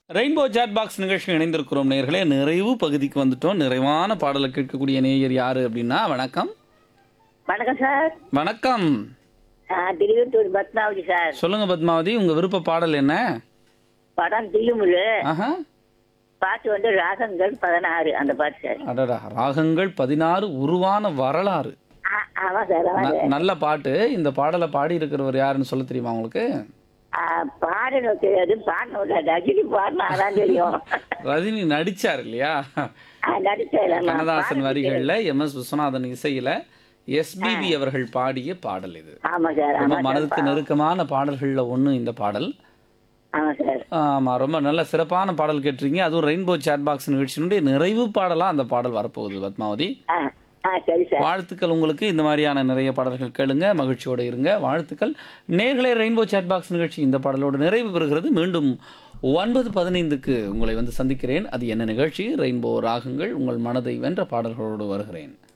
Rainbow chat box நிகழ்ச்சி இணைந்திருக்கிறோம் நேர்களே நிறைவு பகுதிக்கு வந்துட்டோம் நிறைவான பாடலை கேட்கக்கூடிய நேயர் யாரு அப்படின்னா வணக்கம் வணக்கம் சார் வணக்கம் நான் திருவத்தூர் பத்மாவதி சார் சொல்லுங்க பத்மாவதி உங்க விருப்ப பாடல் என்ன படம் தில்லுமுள்ளு ஆஹா பாட்டு வந்து ராகங்கள் பதினாறு அந்த பாட்டு சார் அடடா ராகங்கள் பதினாறு உருவான வரலாறு ஆ, ஆமா சார் ஆமா ந- சார் நல்ல பாட்டு இந்த பாடலை பாடி இருக்கிறவர் யாருன்னு சொல்ல தெரியுமா உங்களுக்கு ஆ, பாடணும் தெரியாது பாடணும் ரஜினி பாடணும் அதான் தெரியும் ரஜினி நடிச்சார் இல்லையா ஆ, நடிச்சார் ஆமா. கண்ணதாசன் பாடணும் வரிகள்ல எம் எஸ் விஸ்வநாதன் இசையில எஸ்பிபி அவர்கள் பாடிய பாடல் இது ஆமா சார் ரொம்ப ஆமா சார் மனதுக்கு நெருக்கமான பாடல்கள்ல ஒண்ணு இந்த பாடல் ஆமா சார் ஆமா ரொம்ப நல்ல சிறப்பான பாடல் கேட்டிருக்கீங்க அதுவும் ரெயின்போ சாட் பாக்ஸ் நிகழ்ச்சியினுடைய நிறைவு பாடலா அந்த பாடல் வரப்போகுது பத்மாவதி ஆ ஆ சரி சார் வாழ்த்துக்கள் உங்களுக்கு இந்த மாதிரியான நிறைய பாடல்கள் கேளுங்க மகிழ்ச்சியோட இருங்க வாழ்த்துக்கள் நேர்களே ரெயின்போ சாட் பாக்ஸ் நிகழ்ச்சி இந்த பாடலோடு நிறைவு பெறுகிறது மீண்டும் ஒன்பது பதினைந்துக்கு உங்களை வந்து சந்திக்கிறேன் அது என்ன நிகழ்ச்சி ரெயின்போ ராகங்கள் உங்கள் மனதை வென்ற பாடல்களோடு வருகிறேன்